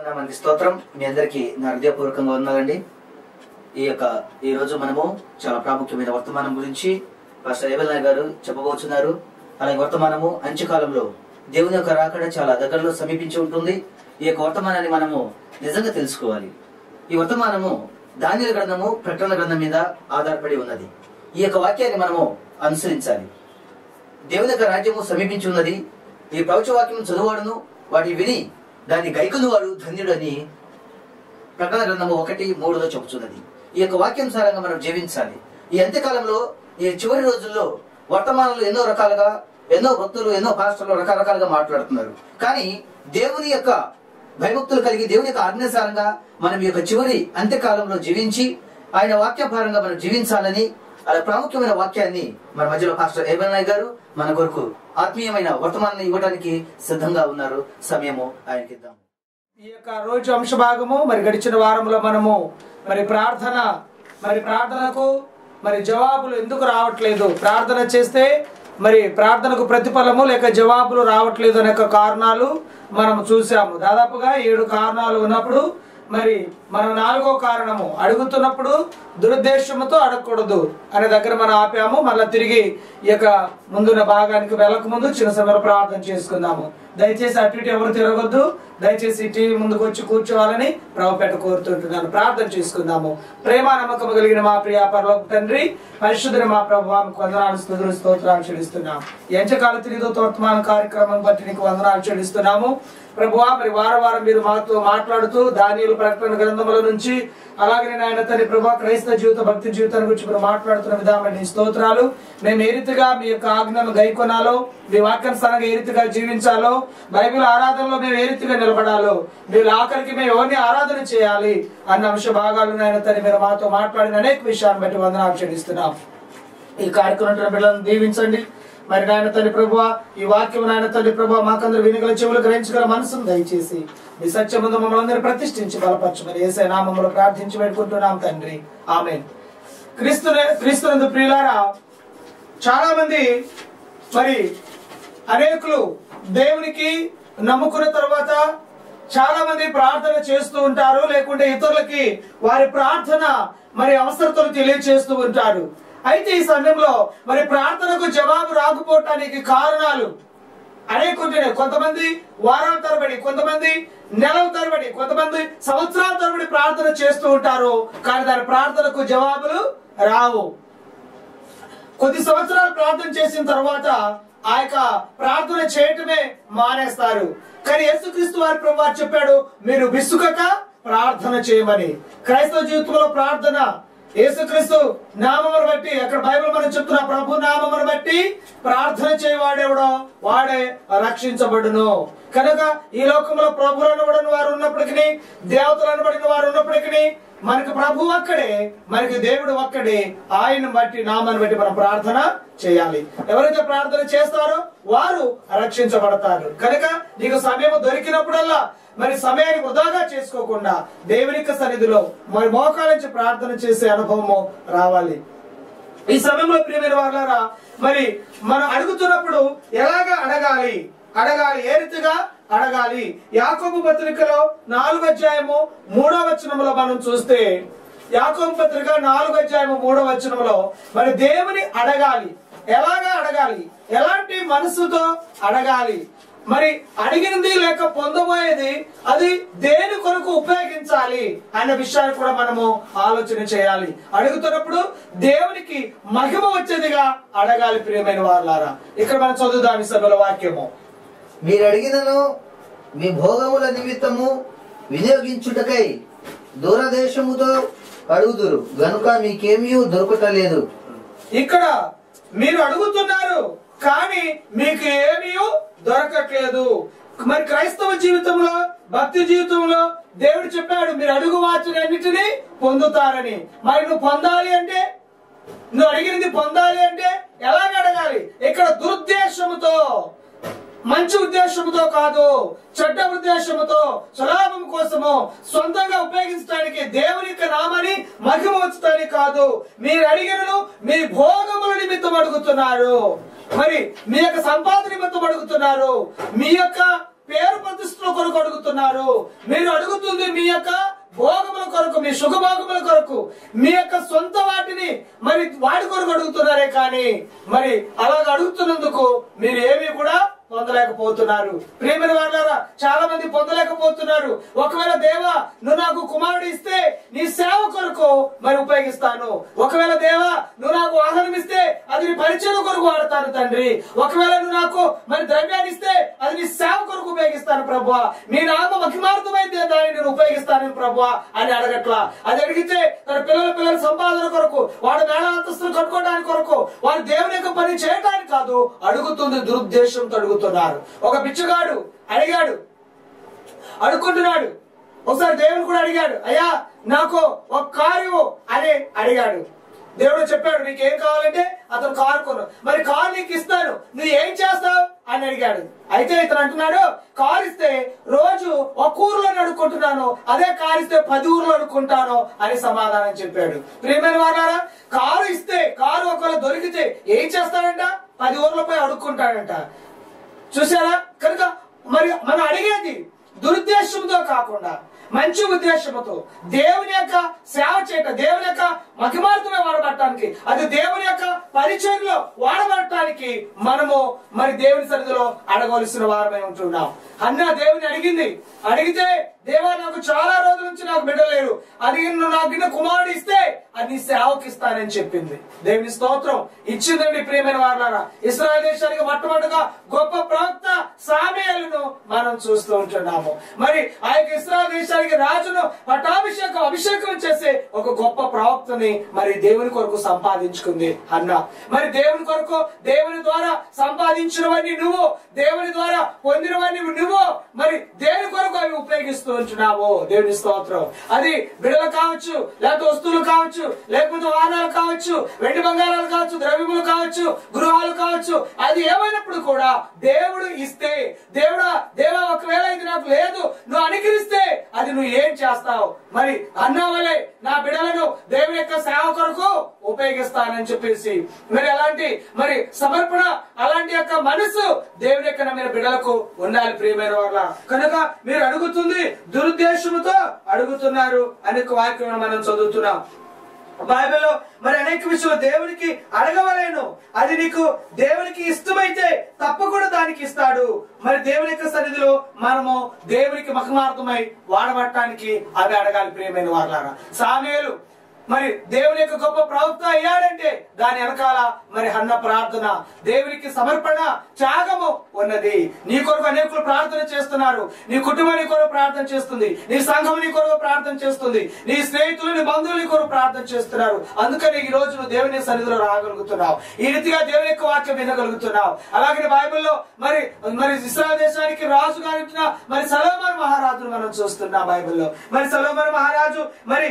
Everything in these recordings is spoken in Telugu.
మనకి స్తోత్రం మీ అందరికి నా హృదయపూర్వకంగా ఉన్నారండి ఈ యొక్క ఈ రోజు మనము చాలా ప్రాముఖ్యమైన వర్తమానం గురించి పాస్టర్ ఏబెల్ నాయ్ గారు చెప్పబోతున్నారు అలాగే వర్తమానము అంత్యకాలంలో దేవుని యొక్క రాకడ చాలా దగ్గరలో సమీపించి ఉంటుంది ఈ యొక్క వర్తమానాన్ని మనము నిజంగా తెలుసుకోవాలి ఈ వర్తమానము ధాన్యాల గ్రంథము ప్రకటన గ్రంథం మీద ఆధారపడి ఉన్నది ఈ యొక్క వాక్యాన్ని మనము అనుసరించాలి దేవుని యొక్క రాజ్యము సమీపించి ఉన్నది ఈ ప్రవచవాక్యం చదువువాడును వాటి విని దాన్ని గైకులు వాడు ధన్యుడు అని ప్రకటన గ్రంథము ఒకటి మూడులో చెబుతున్నది ఈ యొక్క వాక్యానుసారంగా మనం జీవించాలి ఈ అంత్యకాలంలో ఈ చివరి రోజుల్లో వర్తమానంలో ఎన్నో రకాలుగా ఎన్నో భక్తులు ఎన్నో పాస్టర్లు రకరకాలుగా మాట్లాడుతున్నారు కానీ దేవుని యొక్క భయభక్తులు కలిగి దేవుని యొక్క ఆజ్ఞాసారంగా మనం ఈ యొక్క చివరి అంత్యకాలంలో జీవించి ఆయన వాక్యపరంగా మనం జీవించాలని అలా ప్రాముఖ్యమైన వాక్యాన్ని మన మధ్యలో పాస్టర్ ఏబన్ నాయక్ గారు మన కొరకు ఆత్మీయమైన వర్తమానాన్ని ఇవ్వడానికి సిద్ధంగా ఉన్నారు సమయము ఆయనకి ఇద్దాం ఈ యొక్క రోజు అంశభాగము మరి గడిచిన వారంలో మనము మరి ప్రార్థన మరి ప్రార్థనకు మరి జవాబులు ఎందుకు రావట్లేదు ప్రార్థన చేస్తే మరి ప్రార్థనకు ప్రతిఫలము లేక జవాబులు రావట్లేదు అనే యొక్క కారణాలు మనం చూసాము దాదాపుగా ఏడు కారణాలు ఉన్నప్పుడు మరి మనం నాలుగో కారణము అడుగుతున్నప్పుడు దురుద్దేశంతో అడగకూడదు అనే దగ్గర మనం ఆపాము మళ్ళీ తిరిగి ఈ యొక్క ముందున్న భాగానికి వెళ్ళక ముందు చిన్న సమయంలో ప్రార్థన చేసుకుందాము దయచేసి అటు ఇటు ఎవరు తిరగొద్దు దయచేసి టీవీ ముందుకు వచ్చి కూర్చోవాలని ప్రభుపేట కోరుతుంటున్నాను ప్రార్థన చేసుకుందాము ప్రేమ నమ్మకం కలిగిన మా ప్రియ పరలోక తండ్రి పరిశుద్ధుని మా ప్రభు మీకు వందనాలు స్థుతులు స్తోత్రాలు చెల్లిస్తున్నాం ఎంచకాల తిరిగి వర్తమాన కార్యక్రమం బట్టి నీకు వందనాలు చెల్లిస్తున్నాము ప్రభువా మరి వారం వారం మీరు మాతో మాట్లాడుతూ దానియులు ప్రకటన గ్రంథముల నుంచి అలాగే నాయన తల్లి ప్రభా క్రైస్తవ జీవిత భక్తి జీవితాన్ని గురించి మీరు మాట్లాడుతున్న విధానం నీ స్తోత్రాలు మేము ఏ రీతిగా మీ యొక్క ఆజ్ఞను గైకొనాలో మీ వాక్యానుసారంగా ఏ రీతిగా జీవించాలో బైబిల్ ఆరాధనలో మేము ఏ రీతిగా నిలబడాలో మీరు ఆఖరికి మేము ఎవరిని ఆరాధన చేయాలి అన్న అంశ భాగాలు నాయన తల్లి మీరు మాతో మాట్లాడిన అనేక విషయాన్ని బట్టి వందనాలు చెల్లిస్తున్నాం ఈ కార్యక్రమం బిడ్డలను దీవించండి మరి నాయన తల్లి ప్రభు ఈ వాక్యం నాయన తల్లి ప్రభు మాకందరూ వినగల చెవులు గ్రహించగల మనసును దయచేసి మీ సత్యముందు మమ్మల్ని అందరూ ప్రతిష్ఠించి బలపరచమని ఏసే నామములు ప్రార్థించి పెట్టుకుంటున్నాం తండ్రి ఆమె క్రీస్తు క్రీస్తునందు ప్రియులారా చాలా మంది మరి అనేకులు దేవునికి నమ్ముకున్న తర్వాత చాలా మంది ప్రార్థన చేస్తూ ఉంటారు లేకుంటే ఇతరులకి వారి ప్రార్థన మరి అవసరతలు తెలియచేస్తూ ఉంటారు అయితే ఈ సమయంలో మరి ప్రార్థనకు జవాబు రాకపోవటానికి కారణాలు అనేకుంటున్నాయి కొంతమంది వారాల తరబడి కొంతమంది నెలల తరబడి కొంతమంది సంవత్సరాల తరబడి ప్రార్థన చేస్తూ ఉంటారు కానీ దాని ప్రార్థనకు జవాబులు రావు కొద్ది సంవత్సరాలు ప్రార్థన చేసిన తర్వాత ఆ యొక్క ప్రార్థన చేయటమే మానేస్తారు కానీ యేసుక్రీస్తు వారి ప్రభు చెప్పాడు మీరు విసుకక ప్రార్థన చేయమని క్రైస్తవ జీవితంలో ప్రార్థన యేసుక్రీస్తు నామమును బట్టి అక్కడ బైబిల్ మనం చెప్తున్న ప్రభు నామమును బట్టి ప్రార్థన చేయవాడెవడో వాడే రక్షించబడును కనుక ఈ లోకంలో ప్రభులు అనబడిన వారు ఉన్నప్పటికీ దేవతలు అనబడిన వారు ఉన్నప్పటికీ మనకు ప్రభు ఒక్కడే మనకి దేవుడు ఒక్కడే ఆయన బట్టి నామాన్ని బట్టి మనం ప్రార్థన చేయాలి ఎవరైతే ప్రార్థన చేస్తారో వారు రక్షించబడతారు కనుక నీకు సమయం దొరికినప్పుడల్లా మరి సమయాన్ని వృధాగా చేసుకోకుండా దేవునికి సన్నిధిలో మరి మోకాల నుంచి ప్రార్థన చేసే అనుభవము రావాలి ఈ సమయంలో ప్రియమైన వాళ్ళారా మరి మనం అడుగుతున్నప్పుడు ఎలాగ అడగాలి అడగాలి ఏ రీతిగా అడగాలి యాకోబు పత్రికలో నాలుగు అధ్యాయము మూడో వచనంలో మనం చూస్తే యాకోబు పత్రిక నాలుగు అధ్యాయము మూడో వచనంలో మరి దేవుని అడగాలి ఎలాగా అడగాలి ఎలాంటి మనసుతో అడగాలి మరి అడిగినది లేక పొందబోయేది అది దేని కొరకు ఉపయోగించాలి అనే విషయాన్ని కూడా మనము ఆలోచన చేయాలి అడుగుతున్నప్పుడు దేవునికి మహిమ వచ్చేదిగా అడగాలి ప్రియమైన వాళ్ళారా ఇక్కడ మనం చదువుదాం ఈ సభలో వాక్యము మీరు అడిగినను మీ భోగముల నిమిత్తము వినియోగించుటకై దూరదేశముతో అడుగుదురు గనుక మీకేమీ దొరకటలేదు ఇక్కడ మీరు అడుగుతున్నారు కానీ మీకు ఏమీ దొరకట్లేదు మరి క్రైస్తవ జీవితంలో భక్తి జీవితంలో దేవుడు చెప్పాడు మీరు అడుగు వాటినన్నిటినీ పొందుతారని మరి నువ్వు పొందాలి అంటే నువ్వు అడిగినది పొందాలి అంటే ఎలాగ అడగాలి ఇక్కడ దురుద్దేశముతో మంచి ఉద్దేశముతో కాదు చెడ్డ ఉద్దేశముతో సులాభం కోసము సొంతంగా ఉపయోగించడానికి దేవుని యొక్క నామాన్ని మహిమ వచ్చడానికి కాదు మీరు అడిగినను మీ భోగముల నిమిత్తం అడుగుతున్నారు మరి మీ యొక్క సంపాదన నిమిత్తం అడుగుతున్నారు మీ యొక్క పేరు ప్రతిష్టల కొరకు అడుగుతున్నారు మీరు అడుగుతుంది మీ యొక్క భోగముల కొరకు మీ సుఖభోగముల కొరకు మీ యొక్క సొంత వాటిని మరి వాడి కొరకు అడుగుతున్నారే కానీ మరి అలాగ అడుగుతున్నందుకు మీరు ఏమీ కూడా పొందలేకపోతున్నారు ప్రేమైన వాళ్ళారా చాలా మంది పొందలేకపోతున్నారు ఒకవేళ దేవా నువ్వు నాకు కుమారుడు ఇస్తే నీ సేవ కొరకు మరి ఉపయోగిస్తాను ఒకవేళ దేవా నువ్వు నాకు వాహనం ఇస్తే అది నీ పరిచయం కొరకు వాడతాను తండ్రి ఒకవేళ నువ్వు నాకు మరి ద్రవ్యాన్ని ఇస్తే అది నీ సేవ కొరకు ఉపయోగిస్తాను ప్రభు మీ నామ మహిమార్థమైతే దాన్ని నేను ఉపయోగిస్తాను ప్రభు అని అడగట్లా అది అడిగితే తన పిల్లల పిల్లల సంపాదన కొరకు వాడు మేళ అంతస్తులు కట్టుకోవడానికి కొరకు వాడు దేవుని యొక్క పని చేయడానికి కాదు అడుగుతుంది దురుద్దేశంతో అడుగుతున్నారు ఒక బిచ్చగాడు అడిగాడు అడుక్కుంటున్నాడు ఒకసారి దేవుడు కూడా అడిగాడు అయ్యా నాకు ఒక కారు అని అడిగాడు దేవుడు చెప్పాడు నీకు ఏం కావాలంటే అతను కారు కొను మరి కారు నీకు ఇస్తాను నువ్వు ఏం చేస్తావు అని అడిగాడు అయితే ఇతను అంటున్నాడు కారు ఇస్తే రోజు ఒక ఊర్లో అడుక్కుంటున్నాను అదే కారు ఇస్తే పది ఊర్లో అడుక్కుంటాను అని సమాధానం చెప్పాడు ప్రియమైన వాళ్ళారా కారు ఇస్తే కారు ఒకవేళ దొరికితే ఏం చేస్తాడంట పది ఊర్లపై అడుక్కుంటాడంట చూసారా కనుక మరి మనం అడిగేది దురుద్దేశంతో కాకుండా మంచి ఉద్దేశంతో దేవుని యొక్క సేవ చేయటం దేవుని యొక్క మహిమార్థమే వాడబడటానికి అది దేవుని యొక్క పరిచయంలో వాడబడటానికి మనము మరి దేవుని సన్నిధిలో అడగవలసిన వారమై ఉంటున్నాం అన్న దేవుని అడిగింది అడిగితే దేవా నాకు చాలా రోజుల నుంచి నాకు బిడ్డ లేరు అది నువ్వు నాకు గిన్నె కుమారుడు ఇస్తే అది నీ సేవకి ఇస్తానని చెప్పింది దేవుని స్తోత్రం ఇచ్చిందండి ప్రియమైన వారులారా ఇస్రాయల్ దేశానికి మొట్టమొదటిగా గొప్ప ప్రవక్త సామేయులను మనం చూస్తూ ఉంటున్నాము మరి ఆ యొక్క ఇస్రాయల్ దేశానికి రాజును పట్టాభిషేకం అభిషేకం చేసే ఒక గొప్ప ప్రవక్తని మరి దేవుని కొరకు సంపాదించుకుంది అన్న మరి దేవుని కొరకు దేవుని ద్వారా సంపాదించినవన్నీ నువ్వు దేవుని ద్వారా పొందినవన్నీ నువ్వు మరి దేవుని కొరకు అవి ఉపయోగిస్తూ ఉంటున్నావు దేవుని స్తోత్రం అది బిడలు కావచ్చు లేకపోతే వస్తువులు కావచ్చు లేకపోతే వాహనాలు కావచ్చు వెండి బంగారాలు కావచ్చు ద్రవ్యములు కావచ్చు గృహాలు కావచ్చు అది ఏమైనప్పుడు కూడా దేవుడు ఇస్తే దేవుడా దేవా ఒకవేళ ఇది నాకు లేదు నువ్వు అనుకరిస్తే అది నువ్వు ఏం చేస్తావు మరి అన్నా వలే నా బిడలను దేవుని యొక్క సేవ కొరకు ఉపయోగిస్తానని చెప్పేసి మరి అలాంటి మరి సమర్పణ అలాంటి యొక్క మనసు దేవుని యొక్క నమ్మిన బిడలకు ఉండాలి ప్రియమైన వాళ్ళ కనుక మీరు అడుగుతుంది దురుద్దేశముతో అడుగుతున్నారు అనే ఒక వాక్యం మనం చదువుతున్నాం బైబిల్లో మరి అనేక విషయాలు దేవునికి అడగవలేను అది నీకు దేవునికి ఇష్టమైతే తప్పకుండా దానికి ఇస్తాడు మరి దేవుని యొక్క సన్నిధిలో మనము దేవునికి మహిమార్థమై వాడబట్టడానికి అవి అడగాలి ప్రియమైన వారులారా సామేలు మరి దేవుని యొక్క గొప్ప ప్రవక్త అయ్యాడంటే దాని వెనకాల మరి అన్న ప్రార్థన దేవునికి సమర్పణ త్యాగము ఉన్నది నీ కొరకు అనేకులు ప్రార్థన చేస్తున్నారు నీ కుటుంబం నీ కొరకు ప్రార్థన చేస్తుంది నీ సంఘం నీ కొరకు ప్రార్థన చేస్తుంది నీ స్నేహితులు నీ బంధువులు నీ కొరకు ప్రార్థన చేస్తున్నారు అందుకని ఈ రోజు నువ్వు దేవుని సన్నిధిలో రాగలుగుతున్నావు ఈ రీతిగా దేవుని యొక్క వాక్యం వినగలుగుతున్నావు అలాగే బైబిల్లో మరి మరి ఇస్రాయల్ దేశానికి రాజు గారించిన మరి సలోమన్ మహారాజును మనం చూస్తున్నాం బైబిల్లో మరి సలోమన్ మహారాజు మరి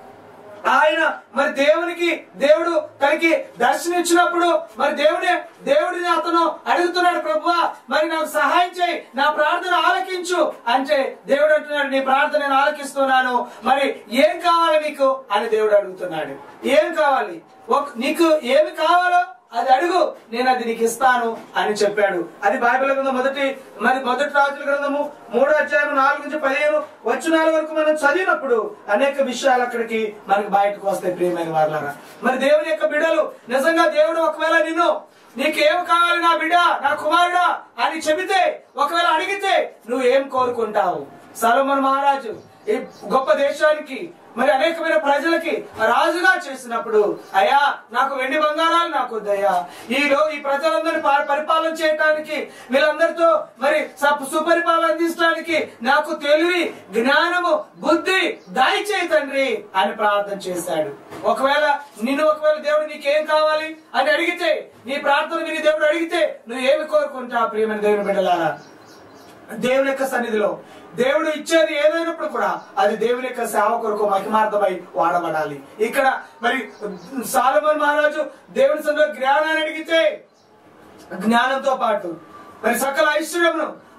ఆయన మరి దేవునికి దేవుడు తనకి దర్శనిచ్చినప్పుడు మరి దేవుడే దేవుడిని అతను అడుగుతున్నాడు ప్రభువా మరి నాకు సహాయం చేయి నా ప్రార్థన ఆలకించు అంటే దేవుడు అంటున్నాడు నీ ప్రార్థన నేను ఆలకిస్తున్నాను మరి ఏం కావాలి నీకు అని దేవుడు అడుగుతున్నాడు ఏం కావాలి ఒక- నీకు ఏమి కావాలో అది అడుగు నేను అది నీకు ఇస్తాను అని చెప్పాడు అది బైబిల్ గ్రంథం మొదటి మరి మొదటి రాజుల గ్రంథము మూడో అధ్యాయం నాలుగు నుంచి పదిహేను వచనాల వరకు మనం చదివినప్పుడు అనేక విషయాలు అక్కడికి మనకి బయటకు వస్తాయి ప్రియమైన వాళ్ళరా మరి దేవుని యొక్క బిడలు నిజంగా దేవుడు ఒకవేళ నిన్ను నీకేం కావాలి నా బిడ్డ నా కుమారుడా అని చెబితే ఒకవేళ అడిగితే నువ్వు ఏం కోరుకుంటావు సలోమన్ మహారాజు ఈ గొప్ప దేశానికి మరి అనేకమైన ప్రజలకి రాజుగా చేసినప్పుడు అయ్యా నాకు వెండి బంగారాలు నాకు వద్దయ్యా ఈ రో ఈ ప్రజలందరినీ పా- పరిపాలన చేయడానికి వీళ్ళందరితో మరి స- సుపరిపాలన అందించడానికి నాకు తెలివి జ్ఞానము బుద్ధి దయచేయి తండ్రి అని ప్రార్థన చేశాడు ఒకవేళ నిన్ను ఒకవేళ దేవుడు నీకేం కావాలి అని అడిగితే నీ ప్రార్థన విని దేవుడు అడిగితే నువ్వు ఏమి కోరుకుంటావు ప్రియమైన దేవుని బిడ్డలారా దేవుని యొక్క సన్నిధిలో దేవుడు ఇచ్చేది ఏదైనప్పుడు కూడా అది దేవుని యొక్క సేవ కొరకు మహిమార్థమై వాడబడాలి ఇక్కడ మరి సాలమన్ మహారాజు దేవుని సన్నిధిలో జ్ఞానాన్ని అడిగితే జ్ఞానంతో పాటు మరి సకల ఐశ్వర్యమును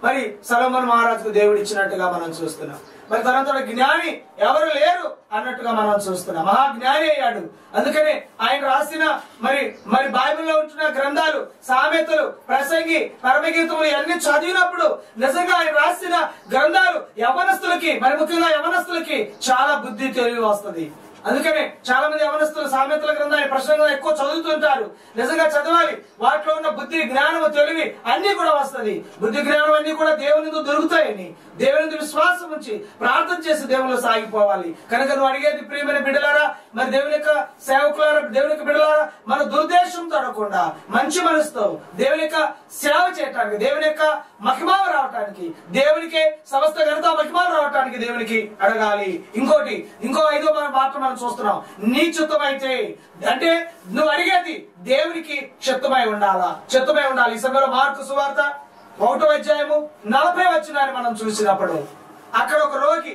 మరి సలోమన్ మహారాజుకు దేవుడు ఇచ్చినట్టుగా మనం చూస్తున్నాం మరి తనంతట జ్ఞాని ఎవరు లేరు అన్నట్టుగా మనం చూస్తున్నాం మహా జ్ఞాని అయ్యాడు అందుకనే ఆయన రాసిన మరి మరి బైబిల్లో ఉంటున్న గ్రంథాలు సామెతలు ప్రసంగి పరమగీతములు ఇవన్నీ చదివినప్పుడు నిజంగా ఆయన రాసిన గ్రంథాలు యవనస్తులకి మరి ముఖ్యంగా యవనస్తులకి చాలా బుద్ధి తెలివి వస్తుంది అందుకనే చాలా మంది యవనస్తులు సామెతల గ్రంథాన్ని ప్రశ్నలు ఎక్కువ చదువుతుంటారు నిజంగా చదవాలి వాటిలో ఉన్న బుద్ధి జ్ఞానము తెలివి అన్ని కూడా వస్తది బుద్ధి జ్ఞానం అన్ని కూడా దేవుని యందు దొరుకుతాయని దేవుని యందు విశ్వాసం ఉంచి ప్రార్థన చేసి దేవునిలో సాగిపోవాలి కనుక నువ్వు అడిగేది ప్రియమైన బిడ్డలారా మరి దేవుని యొక్క సేవకులారా దేవుని యొక్క బిడ్డలారా మన దుర్దేశం తడకుండా మంచి మనసుతో దేవుని యొక్క సేవ చేయటానికి దేవుని యొక్క మహిమాలు రావటానికి దేవునికి సమస్త ఘనత మహిమాలు రావటానికి దేవునికి అడగాలి ఇంకోటి ఇంకో ఐదో మన మాట మనం చూస్తున్నాం నీ చిత్తమైతే అంటే నువ్వు అడిగేది దేవునికి చిత్తమై ఉండాలా చిత్తమై ఉండాలి ఈ సమయంలో మార్కు సువార్త ఒకటో అధ్యాయము నలభై వచ్చినాన్ని మనం చూసినప్పుడు అక్కడ ఒక రోగి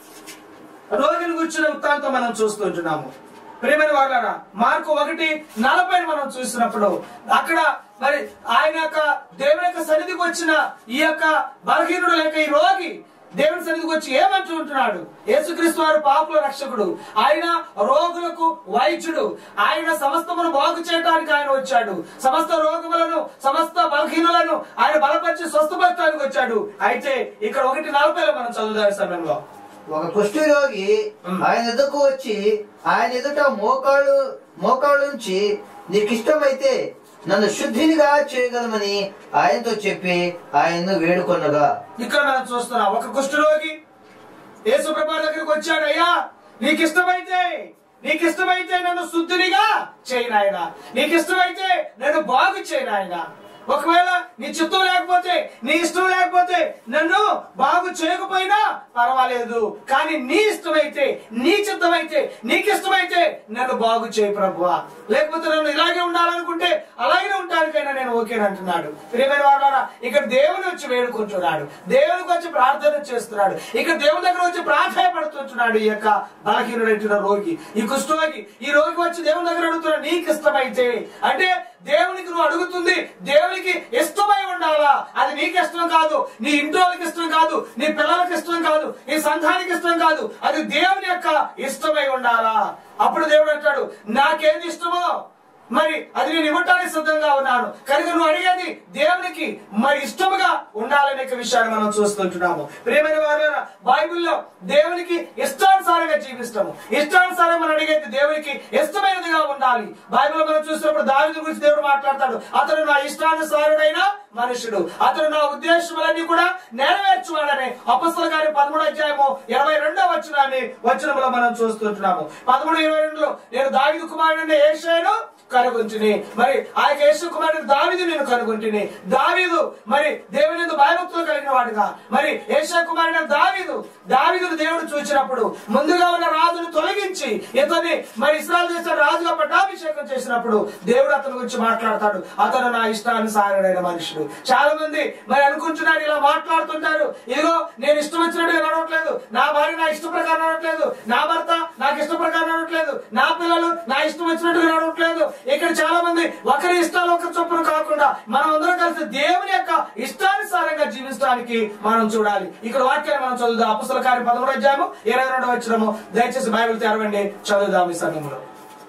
రోగిని కూర్చున్న వృత్తాంతం మనం చూస్తుంటున్నాము ప్రేమైన వాళ్ళరా మార్కు ఒకటి నలభై మనం చూసినప్పుడు అక్కడ మరి ఆయన యొక్క దేవుని యొక్క సన్నిధికి వచ్చిన ఈ యొక్క బలహీనుడు లేక ఈ రోగి దేవుని సన్నిధికి వచ్చి ఏమంటూ ఉంటున్నాడు యేసుక్రీస్తు వారు పాపుల రక్షకుడు ఆయన రోగులకు వైద్యుడు ఆయన సమస్తమును బాగు చేయడానికి ఆయన వచ్చాడు సమస్త రోగములను సమస్త బలహీనులను ఆయన బలపరిచి స్వస్థపరచడానికి వచ్చాడు అయితే ఇక్కడ ఒకటి నలభైలో మనం చదువుదాం ఈ సమయంలో ఒక కుష్ఠరోగి ఆయన ఎదుకు వచ్చి ఆయన ఎదుట మోకాళ్ళు మోకాళ్ళు నుంచి నీకు ఇష్టమైతే నన్ను శుద్ధినిగా చేయగలమని ఆయనతో చెప్పి ఆయన్ను వేడుకొనగా ఇక్కడ మనం చూస్తున్నాం ఒక కుష్ఠరోగి యేసు ప్రభా దగ్గరికి వచ్చాడు అయ్యా నీకు ఇష్టమైతే నీకు ఇష్టమైతే నన్ను శుద్ధునిగా చేయి నాయన నీకు ఇష్టమైతే నన్ను బాగు చేయి నాయన ఒకవేళ నీ చిత్తం లేకపోతే నీ ఇష్టం లేకపోతే నన్ను బాగు చేయకపోయినా పర్వాలేదు కానీ నీ ఇష్టమైతే నీ చిత్తమైతే నీకు ఇష్టమైతే నన్ను బాగు చేయి ప్రభువా లేకపోతే నన్ను ఇలాగే ఉండాలనుకుంటే అలాగే ఉండడానికైనా నేను ఓకే అంటున్నాడు ప్రియమైన వాళ్ళారా ఇక్కడ దేవుని వచ్చి వేడుకుంటున్నాడు దేవునికి వచ్చి ప్రార్థన చేస్తున్నాడు ఇక్కడ దేవుని దగ్గర వచ్చి ప్రాధాయపడుతుంటున్నాడు ఈ యొక్క బలహీనుడైన రోగి ఈ కుష్ఠరోగి ఈ రోగి వచ్చి దేవుని దగ్గర అడుగుతున్నాడు నీకు ఇష్టమైతే అంటే దేవునికి నువ్వు అడుగుతుంది దేవునికి ఇష్టమై ఉండాలా అది నీకు ఇష్టం కాదు నీ ఇంట్లోకి ఇష్టం కాదు నీ పిల్లలకి ఇష్టం కాదు నీ సంఘానికి ఇష్టం కాదు అది దేవుని యొక్క ఇష్టమై ఉండాలా అప్పుడు దేవుడు అంటాడు నాకేది ఇష్టమో మరి అది నేను ఇవ్వటానికి సిద్ధంగా ఉన్నాను కనుక నువ్వు అడిగేది దేవునికి మరి ఇష్టముగా ఉండాలనే యొక్క విషయాన్ని మనం చూస్తుంటున్నాము ప్రియమైన వారు బైబిల్లో దేవునికి ఇష్టానుసారంగా జీవిస్తాము ఇష్టానుసారం మనం అడిగేది దేవునికి ఇష్టమైనదిగా ఉండాలి బైబిల్ మనం చూసినప్పుడు దావిది గురించి దేవుడు మాట్లాడతాడు అతడు నా ఇష్టానుసారుడైన మనుషుడు అతడు నా ఉద్దేశములన్నీ కూడా నెరవేర్చువాడని అపస్తుల గారి పదమూడు అధ్యాయము ఇరవై రెండో వచనాన్ని వచనంలో మనం చూస్తుంటున్నాము పదమూడు ఇరవై రెండులో నేను దావిదు కుమారుడిని ఏషాను కనుగొంటిని మరి ఆ యొక్క యేసు కుమారుడు దావిదు నేను కనుగొంటిని దావీదు మరి దేవుని యందు భయభక్తులు కలిగిన వాడుగా మరి ఏషా కుమారుడు దావీదు దావీదును దేవుడు చూసినప్పుడు ముందుగా ఉన్న రాజును తొలగించి ఇతన్ని మరి ఇస్రాయల్ దేశం రాజుగా పట్టాభిషేకం చేసినప్పుడు దేవుడు అతని గురించి మాట్లాడతాడు అతను నా ఇష్టానుసారుడైన మనుషుడు చాలా మంది మరి అనుకుంటున్నారు ఇలా మాట్లాడుతుంటారు ఇదిగో నేను ఇష్టం వచ్చినట్టుగా నడవట్లేదు నా భార్య నా ఇష్ట ప్రకారం నడవట్లేదు నా భర్త నాకు ఇష్ట ప్రకారం నడవట్లేదు నా పిల్లలు నా ఇష్టం వచ్చినట్టుగా నడవట్లేదు ఇక్కడ చాలా మంది ఒకరి ఇష్టాలు ఒక చొప్పున కాకుండా మనం అందరం కలిసి దేవుని యొక్క ఇష్టానుసారంగా జీవించడానికి మనం చూడాలి ఇక్కడ వాక్యాన్ని మనం చదువుదాం అపుస్తల కార్య పదమూడు అధ్యాయము ఇరవై రెండు వచ్చినము దయచేసి బైబిల్ తెరవండి చదువుదాం ఈ సమయంలో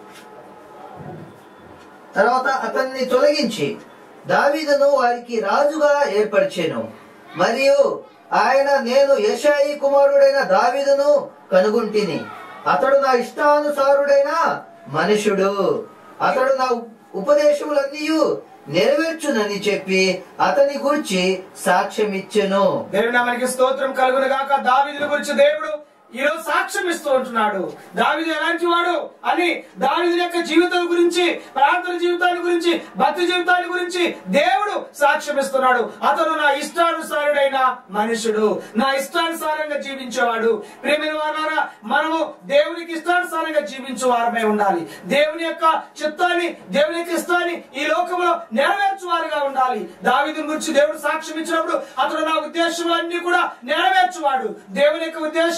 తర్వాత అతన్ని తొలగించి దావీదును వారికి రాజుగా ఏర్పరిచాను మరియు ఆయన నేను యశాయి కుమారుడైన దావీదును కనుగొంటిని అతడు నా ఇష్టానుసారుడైన మనుషుడు అతడు నా ఉపదేశములన్నీ నెరవేర్చునని చెప్పి అతని గురించి సాక్ష్యం ఇచ్చెను దేవుని నామానికి స్తోత్రం కలుగును గాక దావీదుల గురించి దేవుడు ఈ రోజు సాక్ష్యం ఇస్తూ ఉంటున్నాడు దావిదు ఎలాంటి వాడు అని దావిదు యొక్క జీవితం గురించి ప్రార్థన జీవితాన్ని గురించి భక్తి జీవితాన్ని గురించి దేవుడు సాక్ష్యం ఇస్తున్నాడు అతను నా ఇష్టానుసారుడైన మనుషుడు నా ఇష్టానుసారంగా జీవించేవాడు ప్రేమైన వారారా మనము దేవునికి ఇష్టానుసారంగా జీవించే వారమై ఉండాలి దేవుని యొక్క చిత్తాన్ని దేవుని యొక్క ఇష్టాన్ని ఈ లోకంలో నెరవేర్చువారుగా ఉండాలి దావిదు గురించి దేవుడు సాక్ష్యం ఇచ్చినప్పుడు అతడు నా ఉద్దేశములన్నీ కూడా నెరవేర్చువాడు దేవుని యొక్క ఉద్దేశములు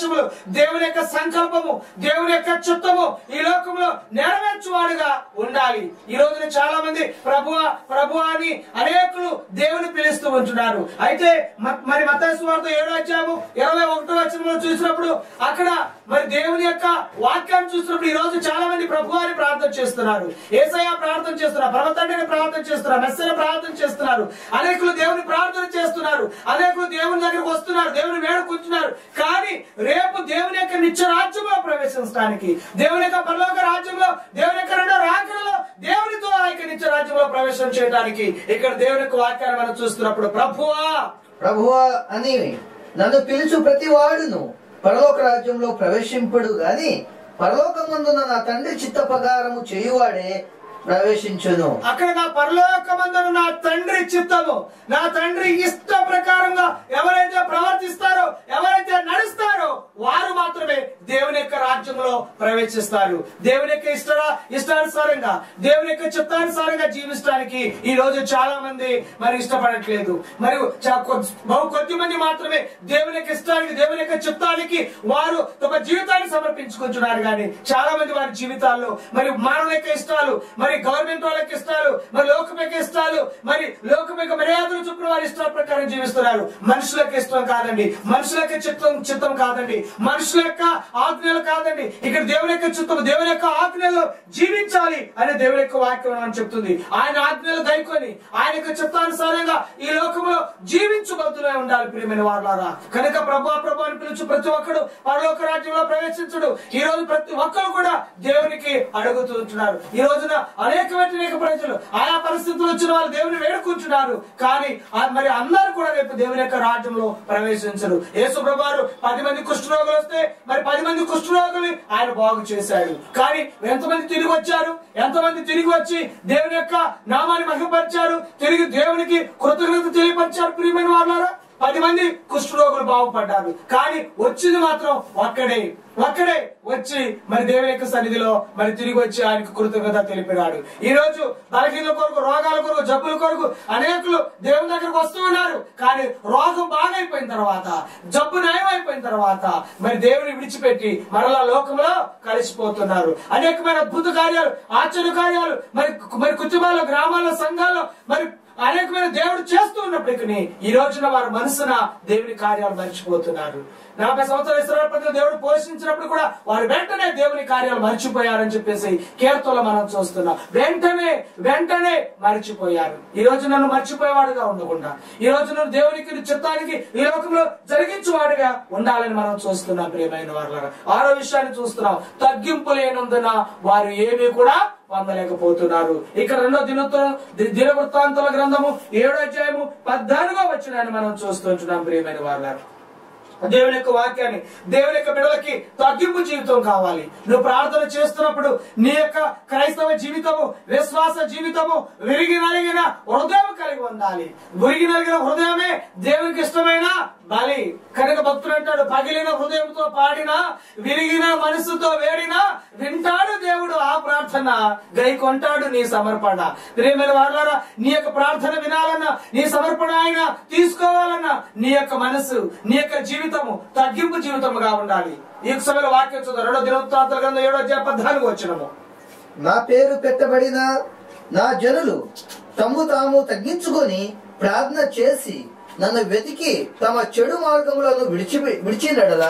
దేవుని యొక్క సంకల్పము దేవుని యొక్క చిత్తము ఈ లోకంలో నెరవేర్చువాడుగా ఉండాలి ఈ రోజున చాలా మంది ప్రభువ ప్రభు అని అనేకులు దేవుని పిలుస్తూ ఉంటున్నారు అయితే మ- మరి మత్తయి వార్త ఏడో అధ్యాయము ఇరవై ఒకటో వచనంలో చూసినప్పుడు అక్కడ మరి దేవుని యొక్క వాక్యాన్ని చూసినప్పుడు ఈ రోజు చాలా మంది ప్రభు అని ప్రార్థన చేస్తున్నారు ఏసయ్య ప్రార్థన చేస్తున్నారు పర్వతండ్రిని ప్రార్థన చేస్తున్నారు మెస్సని ప్రార్థన చేస్తున్నారు అనేకులు దేవుని ప్రార్థన చేస్తున్నారు అనేకులు దేవుని దగ్గరకు వస్తున్నారు దేవుని వేడుకుంటున్నారు కానీ రేపు దేవుని యొక్క నిత్య రాజ్యంలో ప్రవేశించడానికి దేవుని యొక్క పరలోక రాజ్యంలో దేవుని యొక్క రెండో రాకడలో దేవునితో ఆ యొక్క నిత్య రాజ్యంలో ప్రవేశం చేయడానికి ఇక్కడ దేవుని యొక్క వాక్యాన్ని మనం చూస్తున్నప్పుడు ప్రభువా ప్రభువా అని నన్ను పిలుచు ప్రతి వాడును పరలోక రాజ్యంలో ప్రవేశింపడు గాని పరలోకమందున నా తండ్రి చిత్త ప్రకారము చేయువాడే ప్రవేశించును అక్కడ నా పరలోకమందున నా తండ్రి చిత్తము నా తండ్రి ఇష్ట ప్రకారంగా ఎవరైతే ప్రవర్తిస్తారో ఎవరైతే నడుస్తారో వారు మాత్రమే దేవుని యొక్క రాజ్యంలో ప్రవేశిస్తారు దేవుని యొక్క ఇష్ట ఇష్టానుసారంగా దేవుని యొక్క చిత్తానుసారంగా జీవించడానికి ఈ రోజు చాలా మంది మరి ఇష్టపడట్లేదు మరి చా- కొ- బహు కొద్ది మంది మాత్రమే దేవుని యొక్క ఇష్టానికి దేవుని యొక్క చిత్తానికి వారు తమ జీవితాన్ని సమర్పించుకుంటున్నారు కానీ చాలా మంది వారి జీవితాల్లో మరి మానవుల యొక్క ఇష్టాలు మరి గవర్నమెంట్ వాళ్ళ యొక్క ఇష్టాలు మరి లోకం యొక్క ఇష్టాలు మరి లోకం యొక్క మర్యాదలు చొప్పున వారి ఇష్టాల ప్రకారం జీవిస్తున్నారు మనుషులకు ఇష్టం కాదండి మనుషుల యొక్క చిత్తం చిత్తం కాదండి మనుషుల యొక్క ఆజ్ఞలు కాదండి ఇక్కడ దేవుని యొక్క చిత్తం దేవుని యొక్క ఆజ్ఞల్లో జీవించాలి అనే దేవుని యొక్క వాక్యం అని చెప్తుంది ఆయన ఆజ్ఞలు గైకొని ఆయన యొక్క చిత్తానుసారంగా ఈ లోకంలో జీవించబోతూనే ఉండాలి ప్రియమైన వారులారా కనుక ప్రభా ప్రభు అని పిలుచు ప్రతి ఒక్కడు పరలోక రాజ్యంలో ప్రవేశించడు ఈ రోజు ప్రతి ఒక్కరు కూడా దేవునికి అడుగుతుంటున్నారు ఈ రోజున అనేక వ్యతిరేక ప్రజలు ఆయా పరిస్థితులు వచ్చిన వాళ్ళు దేవుని వేడుకుంటున్నారు కానీ ఆ- మరి అందరూ కూడా రేపు దేవుని యొక్క రాజ్యంలో ప్రవేశించరు యేసు ప్రభువారు పది మంది కుష్ఠరోగులు వస్తే మరి పది మంది కుష్ఠరోగులు ఆయన బాగు చేశాడు కానీ ఎంతమంది తిరిగి వచ్చారు ఎంతమంది తిరిగి వచ్చి దేవుని యొక్క నామాన్ని మహిమపరిచారు తిరిగి దేవునికి కృతజ్ఞత తెలియపరిచారు ప్రియమైన వాళ్ళారా పది మంది కుష్ఠరోగులు బాగుపడ్డారు కానీ వచ్చింది మాత్రం ఒక్కడే ఒక్కడే వచ్చి మరి దేవుని యొక్క సన్నిధిలో మరి తిరిగి వచ్చి ఆయనకు కృతజ్ఞత తెలిపినాడు ఈ రోజు బలహీన కొరకు రోగాల కొరకు జబ్బుల కొరకు అనేకులు దేవుని దగ్గరకు వస్తూ ఉన్నారు కానీ రోగం బాగైపోయిన తర్వాత జబ్బు నయం అయిపోయిన తర్వాత మరి దేవుని విడిచిపెట్టి మరలా లోకంలో కలిసిపోతున్నారు అనేకమైన అద్భుత కార్యాలు ఆశ్చర్య కార్యాలు మరి మరి కుటుంబాల్లో గ్రామాల్లో సంఘాల్లో మరి అనేకమైన దేవుడు చేస్తూ ఉన్నప్పటికీ ఈ రోజున వారి మనసున దేవుని కార్యాలు మర్చిపోతున్నారు నలభై సంవత్సరాల ఇస్రాయల్ ప్రజలు దేవుడు పోషించినప్పుడు కూడా వారు వెంటనే దేవుని కార్యాలు మర్చిపోయారని చెప్పేసి కీర్తనలో మనం చూస్తున్నాం వెంటనే వెంటనే మర్చిపోయారు ఈ రోజు నన్ను మర్చిపోయేవాడుగా ఉండకుండా ఈ రోజు నన్ను దేవునికి చిత్తానికి ఈ లోకంలో జరిగించేవాడుగా ఉండాలని మనం చూస్తున్నాం ప్రియమైన వారు ఆరో విషయాన్ని చూస్తున్నాం తగ్గింపు లేనందున వారు ఏమీ కూడా పొందలేకపోతున్నారు ఇక్కడ రెండో దినోత్సవం ది- దినవృత్తాంతాల గ్రంథము ఏడో అధ్యాయము పద్నాలుగో వచ్చినాన్ని మనం చూస్తుంటున్నాం ప్రియమైన వాళ్ళ దేవుని యొక్క వాక్యాన్ని దేవుని యొక్క బిడలకి తగ్గింపు జీవితం కావాలి నువ్వు ప్రార్థన చేస్తున్నప్పుడు నీ యొక్క క్రైస్తవ జీవితము విశ్వాస జీవితము విరిగి నలిగిన హృదయం కలిగి ఉండాలి విరిగి నలిగిన హృదయమే దేవునికి ఇష్టమైన బలి కనుక భక్తుడు అంటాడు పగిలిన హృదయంతో పాడిన విరిగిన మనసుతో వేడిన వింటాడు దేవుడు ఆ ప్రార్థన గై కొంటాడు నీ సమర్పణ ప్రేమైన వాళ్ళారా నీ యొక్క ప్రార్థన వినాలన్నా నీ సమర్పణ ఆయన తీసుకోవాలన్నా నీ యొక్క మనసు నీ యొక్క జీవితము తగ్గింపు జీవితముగా ఉండాలి ఈ యొక్క సమయంలో వాక్యం చూద్దాం రెండో దినవృత్తాంతాల గ్రంథం ఏడో అధ్యాయ పద్నాలుగు వచ్చినము నా పేరు పెట్టబడిన నా జనులు తమ్ము తాము తగ్గించుకొని ప్రార్థన చేసి నన్ను వెతికి తమ చెడు మార్గములను విడిచి విడిచినడలా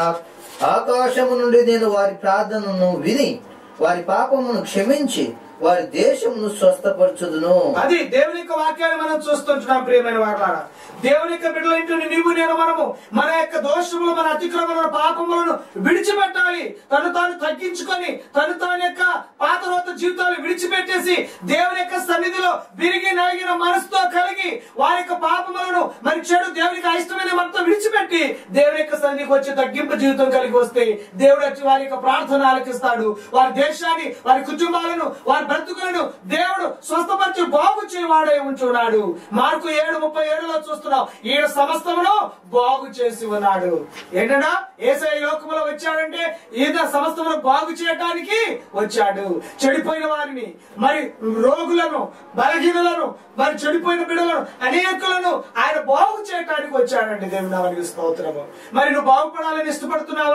ఆకాశము నుండి నేను వారి ప్రార్థనను విని వారి పాపమును క్షమించి వారి దేశమును స్వస్థపరచుదును అది దేవుని యొక్క వాక్యాన్ని మనం చూస్తుంటున్నాం ప్రియమైన వారు దేవుని యొక్క బిడ్డల ఇంటిని నీవు నేను మనము మన యొక్క దోషములు మన అతిక్రమలను పాపములను విడిచిపెట్టాలి తను తాను తగ్గించుకొని తను తాను యొక్క పాత రోత జీవితాలు విడిచిపెట్టేసి దేవుని యొక్క సన్నిధిలో విరిగి నలిగిన మనసుతో కలిగి వారి యొక్క పాపములను మరి చెడు దేవునికి అయిష్టమైన మనతో విడిచిపెట్టి దేవుని యొక్క సన్నిధికి వచ్చి తగ్గింపు జీవితం కలిగి వస్తే దేవుడు వచ్చి వారి యొక్క ప్రార్థన ఆలకిస్తాడు వారి దేశాన్ని వారి కుటుంబాలను వారి బ్రతుకులను దేవుడు స్వస్థపరిచి బాగు చేయవాడై ఉంటున్నాడు మార్కు ఏడు ముప్పై ఏడులో చూస్తున్నాం ఈయన సమస్తమును బాగు చేసి ఉన్నాడు ఏంటన్నా ఏసై లోకములో వచ్చాడంటే ఈయన సమస్తమును బాగు చేయడానికి వచ్చాడు చెడిపోయిన వారిని మరి రోగులను బలహీనులను మరి చెడిపోయిన బిడ్డలను అనేకులను ఆయన బాగు చేయడానికి వచ్చాడండి దేవుని నామానికి స్తోత్రము మరి నువ్వు బాగుపడాలని ఇష్టపడుతున్నావా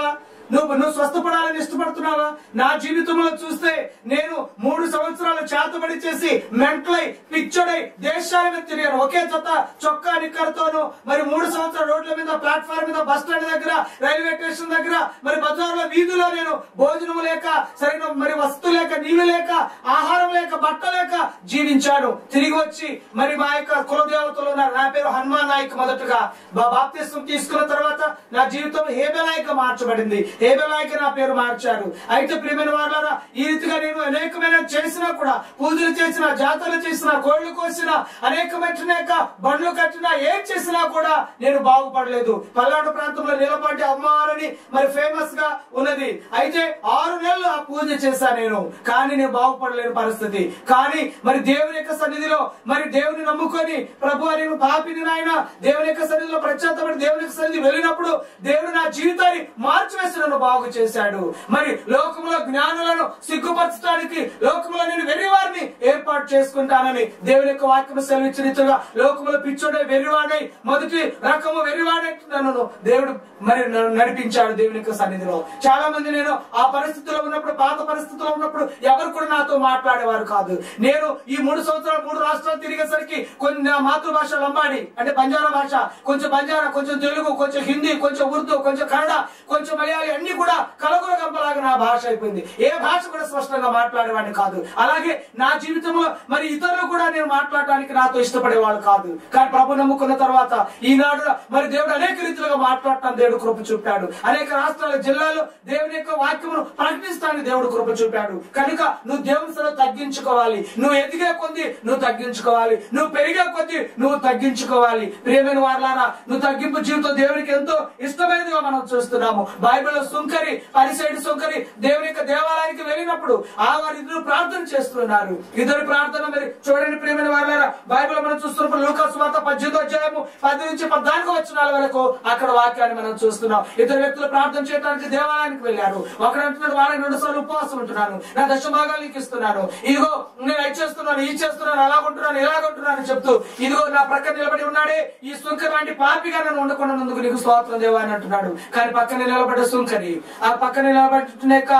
నువ్వు నువ్వు స్వస్థపడాలని ఇష్టపడుతున్నావా నా జీవితంలో చూస్తే నేను మూడు సంవత్సరాలు చేతబడి చేసి మెంటలై పిచ్చోడై దేశాల మీద తిరిగాను ఒకే జత చొక్కా నిక్కర్తోను మరి మూడు సంవత్సరాల రోడ్ల మీద ప్లాట్ఫామ్ మీద బస్ స్టాండ్ దగ్గర రైల్వే స్టేషన్ దగ్గర మరి బజార్లో వీధిలో నేను భోజనం లేక సరైన మరి వస్తు లేక నీళ్లు లేక ఆహారం లేక బట్ట లేక జీవించాను తిరిగి వచ్చి మరి మా యొక్క కులదేవతలు ఉన్నారు నా పేరు హనుమాన్ నాయక్ మొదటగా బా- బాప్తిస్మం తీసుకున్న తర్వాత నా జీవితం హేబెలాయిక మార్చబడింది హేబెలాయిక నా పేరు మార్చారు అయితే ప్రియమైన వాళ్ళారా ఈ రీతిగా నేను అనేకమైన చేసినా కూడా పూజలు చేసిన జాతరలు చేసిన కోళ్లు కోసిన అనేకమైన యొక్క బండ్లు కట్టినా ఏం చేసినా కూడా నేను బాగుపడలేదు పల్నాడు ప్రాంతంలో నిలబడి అమ్మారని మరి ఫేమస్ గా ఉన్నది అయితే ఆరు నెలలు ఆ పూజ చేశా నేను కానీ నేను బాగుపడలేని పరిస్థితి కానీ మరి దేవుని యొక్క సన్నిధిలో మరి దేవుని నమ్ముకొని ప్రభు నేను పాపిని నాయన దేవుని యొక్క సన్నిధిలో ప్రత్యేకమైన దేవుని యొక్క సన్నిధి వెళ్ళినప్పుడు దేవుడు నా జీవితాన్ని మార్చివేసి నన్ను బాగు చేశాడు మరి లోకంలో జ్ఞానులను సిగ్గుపరచడానికి లోకంలో నేను వెర్రివారిని ఏర్పాటు చేసుకుంటానని దేవుని యొక్క వాక్యం సెలవిచ్చిన రీతిగా లోకంలో పిచ్చోడే వెర్రివాడై మొదటి రకము వెర్రివాడై నన్ను దేవుడు మరి నన్ను నడిపించాడు దేవుని యొక్క సన్నిధిలో చాలా మంది నేను ఆ పరిస్థితిలో ఉన్నప్పుడు పాత పరిస్థితిలో ఉన్నప్పుడు ఎవరు కూడా నాతో మాట్లాడేవారు కాదు నేను ఈ మూడు సంవత్సరాలు మూడు రాష్ట్రాలు తిరిగేసరికి కొన్ని నా మాతృభాష లంబాడి అంటే బంజారా భాష కొంచెం బంజారా కొంచెం తెలుగు కొంచెం హిందీ కొంచెం ఉర్దూ కొంచెం కన్నడ కొంచెం మలయాళీ అన్ని కూడా కలగుల గంపలాగా నా భాష అయిపోయింది ఏ భాష కూడా స్పష్టంగా మాట్లాడేవాడిని కాదు అలాగే నా జీవితంలో మరి ఇతరులు కూడా నేను మాట్లాడడానికి నాతో ఇష్టపడేవాళ్ళు కాదు కానీ ప్రభు నమ్ముకున్న తర్వాత ఈనాడు మరి దేవుడు అనేక రీతిలుగా మాట్లాడటానికి దేవుడు కృప చూపాడు అనేక రాష్ట్రాల జిల్లాలో దేవుని యొక్క వాక్యమును ప్రకటిస్తానికి దేవుడు కృప చూపాడు కనుక నువ్వు దేవుని సరే తగ్గించుకోవాలి నువ్వు ఎదిగే కొద్ది నువ్వు తగ్గించుకోవాలి నువ్వు పెరిగే కొద్ది నువ్వు తగ్గించుకోవాలి ప్రియమైన వాళ్ళారా నువ్వు తగ్గింపు జీవితం దేవునికి ఎంతో ఇష్టమైనదిగా మనం చూస్తున్నాము బైబిల్లో సుంకరి పరిసైడ్ సుంకరి దేవుని యొక్క దేవాలయానికి వెళ్ళినప్పుడు ఆ వారి ఇద్దరు ప్రార్థన చేస్తున్నారు ఇద్దరు ప్రార్థన మరి చూడండి ప్రియమైన వాళ్ళారా బైబిల్ మనం చూస్తున్నప్పుడు లూకాసు వార్త పద్దెనిమిదో అధ్యాయము పది నుంచి పద్నాలుగు వచ్చిన వరకు అక్కడ వాక్యాన్ని మనం చూస్తున్నాం ఇద్దరు వ్యక్తులు ప్రార్థన చేయడానికి దేవాలయానికి వెళ్ళారు ఒకడు అంటున్నాడు వారానికి రెండు సార్లు ఉపవాసం ఉంటున్నాను నా దశ భాగాలు నీకు ఇస్తున్నాను ఇదిగో నేను అది చేస్తున్నాను ఇది చేస్తున్నాను అలాగుంటున్నాను ఇలాగుంటున్నాను అని చెప్తూ ఇదిగో నా ప్రక్కన నిలబడి ఉన్నాడే ఈ సుంకరి లాంటి పాపిగా నన్ను ఉండకున్నందుకు నీకు స్తోత్రం దేవా అని అంటున్నాడు కానీ పక్కన నిలబడ్డ సుంకరి ఆ పక్కన నిలబడిన యొక్క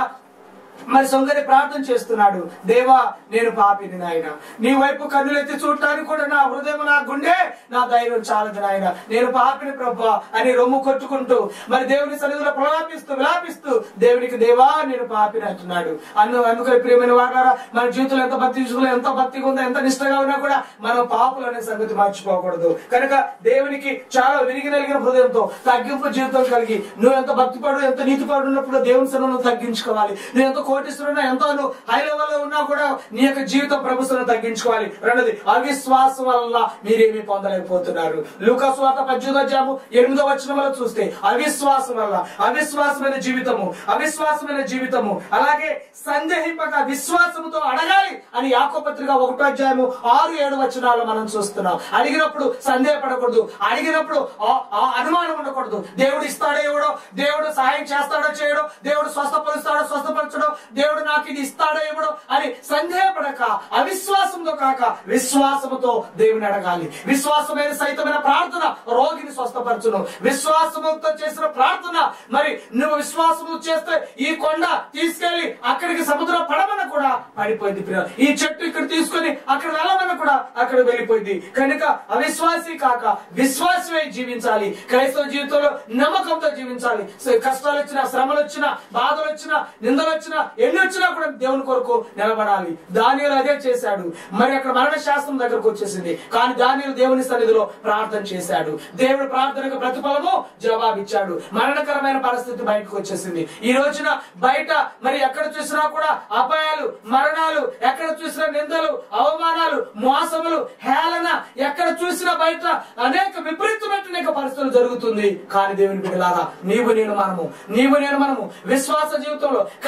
మరి సొంగరి ప్రార్థన చేస్తున్నాడు దేవా నేను పాపిని నాయన నీ వైపు కన్నులెత్తి చూడటానికి కూడా నా హృదయం నా గుండె నా ధైర్యం చాలదు నాయన నేను పాపిని ప్రభా అని రొమ్ము కొట్టుకుంటూ మరి దేవుని సన్నిధిలో ప్రలాపిస్తూ విలాపిస్తూ దేవునికి దేవా నేను పాపిని అంటున్నాడు అను అందుకని ప్రియమైన వాడారా మన జీవితంలో ఎంత భక్తి జీవితంలో ఎంత భక్తిగా ఉందో ఎంత నిష్టగా ఉన్నా కూడా మనం పాపులు అనే సంగతి మర్చిపోకూడదు కనుక దేవునికి చాలా విరిగి నలిగిన హృదయంతో తగ్గింపు జీవితం కలిగి నువ్వు ఎంత భక్తిపడు ఎంత నీతిపడు ఉన్నప్పుడు దేవుని సన్నిధిలో నువ్వు తగ్గించుకోవాలి నువ్వు ఎంత కోటిస్తున్నా ఎంతో నువ్వు హై లెవెల్ లో ఉన్నా కూడా నీ యొక్క జీవితం ప్రభుత్వం తగ్గించుకోవాలి రెండోది అవిశ్వాసం వల్ల మీరేమీ పొందలేకపోతున్నారు లూకాసు వార్త పద్దెనిమిదో అధ్యాయము ఎనిమిదో వచనంలో చూస్తే అవిశ్వాసం వల్ల అవిశ్వాసమైన జీవితము అవిశ్వాసమైన జీవితము అలాగే సందేహింపక విశ్వాసముతో అడగాలి అని యాకో పత్రిక ఒకటో అధ్యాయము ఆరు ఏడు వచనాలు మనం చూస్తున్నాం అడిగినప్పుడు సందేహపడకూడదు అడిగినప్పుడు ఆ- ఆ అనుమానం ఉండకూడదు దేవుడు ఇస్తాడో ఇవ్వడో దేవుడు సహాయం చేస్తాడో చేయడో దేవుడు స్వస్థపరుస్తాడో స్వస్థపరచడో దేవుడు నాకు ఇది ఇస్తాడో ఇవ్వడో అని సందేహపడక అవిశ్వాసంతో కాక విశ్వాసముతో దేవుని అడగాలి విశ్వాసమైన సైతమైన ప్రార్థన రోగిని స్వస్థపరచును విశ్వాసముతో చేసిన ప్రార్థన మరి నువ్వు విశ్వాసము చేస్తే ఈ కొండ తీసుకెళ్లి అక్కడికి సముద్రం పడమని కూడా పడిపోయింది ప్రియ. ఈ చెట్టు ఇక్కడ తీసుకొని అక్కడ వెళ్ళమని కూడా అక్కడ వెళ్ళిపోయింది కనుక అవిశ్వాసి కాక విశ్వాసమే జీవించాలి క్రైస్తవ జీవితంలో నమ్మకంతో జీవించాలి స- కష్టాలు వచ్చినా శ్రమలు వచ్చినా బాధలు వచ్చినా నిందలు వచ్చినా ఎన్ని వచ్చినా కూడా దేవుని కొరకు నిలబడాలి దానిలో అదే చేశాడు మరి అక్కడ మరణ శాస్త్రం దగ్గరకు వచ్చేసింది కానీ దానిలో దేవుని సన్నిధిలో ప్రార్థన చేశాడు దేవుడు ప్రార్థనకు ప్రతిఫలము జవాబిచ్చాడు మరణకరమైన పరిస్థితి బయటకు వచ్చేసింది ఈ రోజున బయట మరి ఎక్కడ చూసినా కూడా అపాయాలు మరణాలు ఎక్కడ చూసినా నిందలు అవమానాలు మోసములు హేళన ఎక్కడ చూసినా బయట అనేక విపరీతమైన అనేక పరిస్థితులు జరుగుతుంది కానీ దేవుని బిడ్డలారా నీవు నేను మనము నీవు నేను మనము విశ్వాస జీవితంలో క్రైస్తవ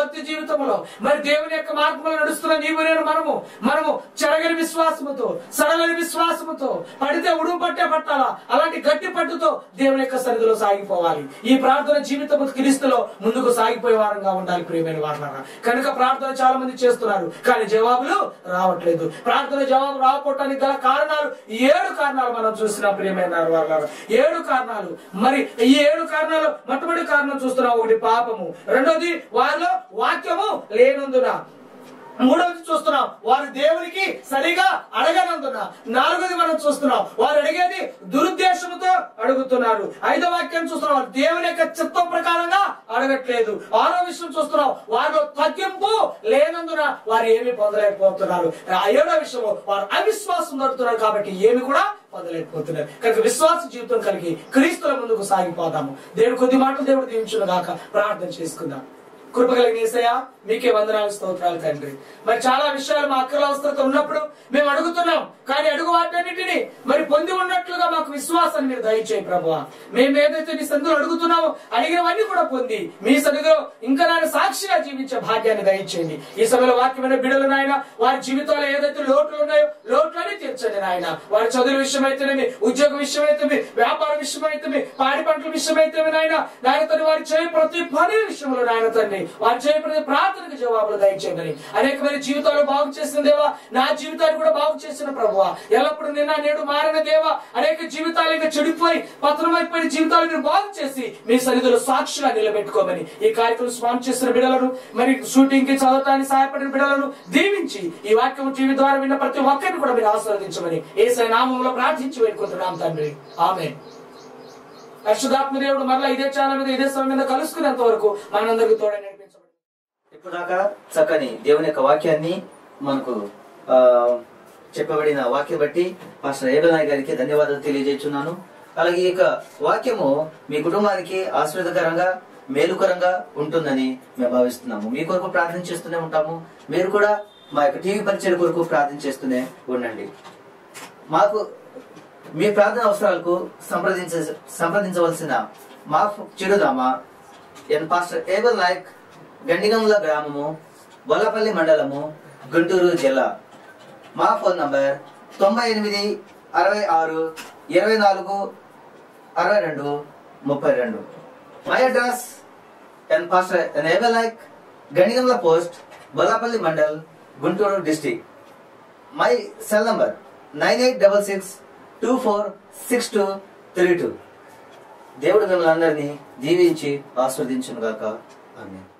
భక్తి జీవితంలో మరి దేవుని యొక్క మార్గంలో నడుస్తున్న నీవు నేను మనము మనము చెరగని విశ్వాసముతో సడలని విశ్వాసముతో పడితే ఉడుము పట్టే పట్టాలా అలాంటి గట్టి పట్టుతో దేవుని యొక్క సన్నిధిలో సాగిపోవాలి ఈ ప్రార్థన జీవితము క్రీస్తులో ముందుకు సాగిపోయే వారంగా ఉండాలి ప్రియమైన వారులారా కనుక ప్రార్థన చాలా మంది చేస్తున్నారు కానీ జవాబులు రావట్లేదు ప్రార్థన జవాబు రాకపోవటానికి గల కారణాలు ఏడు కారణాలు మనం చూసిన ప్రియమైన వారులారా ఏడు కారణాలు మరి ఈ ఏడు కారణాలు మొట్టమొదటి కారణం చూస్తున్నాం ఒకటి పాపము రెండోది వారిలో వాక్యము లేనందున మూడవది చూస్తున్నాం వారు దేవునికి సరిగా అడగనందున నాలుగోది మనం చూస్తున్నాం వారు అడిగేది దురుద్దేశంతో అడుగుతున్నారు ఐదో వాక్యం చూస్తున్నాం వారు దేవుని యొక్క చిత్తం ప్రకారంగా అడగట్లేదు ఆరో విషయం చూస్తున్నాం వారిలో తగ్గింపు లేనందున వారు ఏమి పొందలేకపోతున్నారు ఆ ఏడో విషయం వారు అవిశ్వాసం నడుతున్నారు కాబట్టి ఏమి కూడా పొందలేకపోతున్నారు కనుక విశ్వాస జీవితం కలిగి క్రీస్తుల ముందుకు సాగిపోదాము దేవుడు కొద్ది మాటలు దేవుడు దీవించును గాక ప్రార్థన చేసుకుందాం కృప కలిగిన యేసయ్య మీకే వందనాలు స్తోత్రాలు తండ్రి మరి చాలా విషయాలు మా అక్కల అవసరత ఉన్నప్పుడు మేము అడుగుతున్నాం కానీ అడుగు వాటన్నిటిని మరి పొంది ఉన్నట్లుగా మాకు విశ్వాసాన్ని మీరు దయచేయి ప్రభు మేము ఏదైతే మీ సందులో అడుగుతున్నామో అడిగినవన్నీ కూడా పొంది మీ సన్నిధిలో ఇంకా నాన్న సాక్షిగా జీవించే భాగ్యాన్ని దయచేయండి ఈ సమయంలో వాక్యమైన బిడలు నాయన వారి జీవితంలో ఏదైతే లోట్లు ఉన్నాయో లోట్లని తీర్చండి నాయన వారి చదువు విషయం అయితేనేమి ఉద్యోగ విషయం అయితే వ్యాపార విషయం అయితే పాడి పంటల విషయం అయితే నాయన నాయన తండ్రి వారి చేయ ప్రతి పని విషయంలో నాయన తండ్రి వారి చేయ ప్రతి ప్రార్థనకు జవాబులు దయచేయమని అనేక మంది జీవితాలు బాగు చేసిన దేవా నా జీవితాన్ని కూడా బాగు చేసిన ప్రభువా ఎల్లప్పుడు నిన్న నేడు మారిన దేవా అనేక జీవితాలు ఇంకా చెడిపోయి పతనమైపోయిన జీవితాలు మీరు బాగు చేసి మీ సన్నిధిలో సాక్షిగా నిలబెట్టుకోమని ఈ కార్యక్రమం స్పాన్సర్ చేసిన బిడలను మరి షూటింగ్ కి చదవటానికి సహాయపడిన బిడలను దీవించి ఈ వాక్యం టీవీ ద్వారా విన్న ప్రతి ఒక్కరిని కూడా మీరు ఆశీర్వదించమని ఏసై నామంలో ప్రార్థించి వేడుకుంటున్నాం తండ్రి ఆమె పరిశుధాత్మ దేవుడు మరలా ఇదే ఛానల్ మీద ఇదే సమయం మీద కలుసుకునేంత వరకు మనందరికి తోడ నడిపించబడి ఇప్పుడు దాకా చక్కని దేవుని యొక్క వాక్యాన్ని మనకు ఆ, చెప్పబడిన వాక్యం బట్టి పాస్టర్ ఏబనాయ్ గారికి ధన్యవాదాలు తెలియజేస్తున్నాను అలాగే ఈ యొక్క వాక్యము మీ కుటుంబానికి ఆశీర్వదకరంగా మేలుకరంగా ఉంటుందని మేము భావిస్తున్నాము మీ కొరకు ప్రార్థన చేస్తూనే ఉంటాము మీరు కూడా మా యొక్క టీవీ పరిచయం కొరకు ప్రార్థన చేస్తూనే ఉండండి మాకు మీ ప్రార్థన అవసరాలకు సంప్రదించ సంప్రదించవలసిన మా చిరునామా ఎన్ పాస్టర్ ఏబల్ నాయక్ గండిగంల గ్రామము బొల్లపల్లి మండలము గుంటూరు జిల్లా మా ఫోన్ నంబర్ తొంభై ఎనిమిది అరవై ఆరు ఇరవై నాలుగు అరవై రెండు ముప్పై రెండు my address N pastor N Abel Nayak గండిగంల post Bollapalli mandal Guntur district my cell number nine eight double six two four six two three two దేవుడు మిమ్మల్ని అందరినీ దీవించి ఆస్వాదించును గాక ఆమె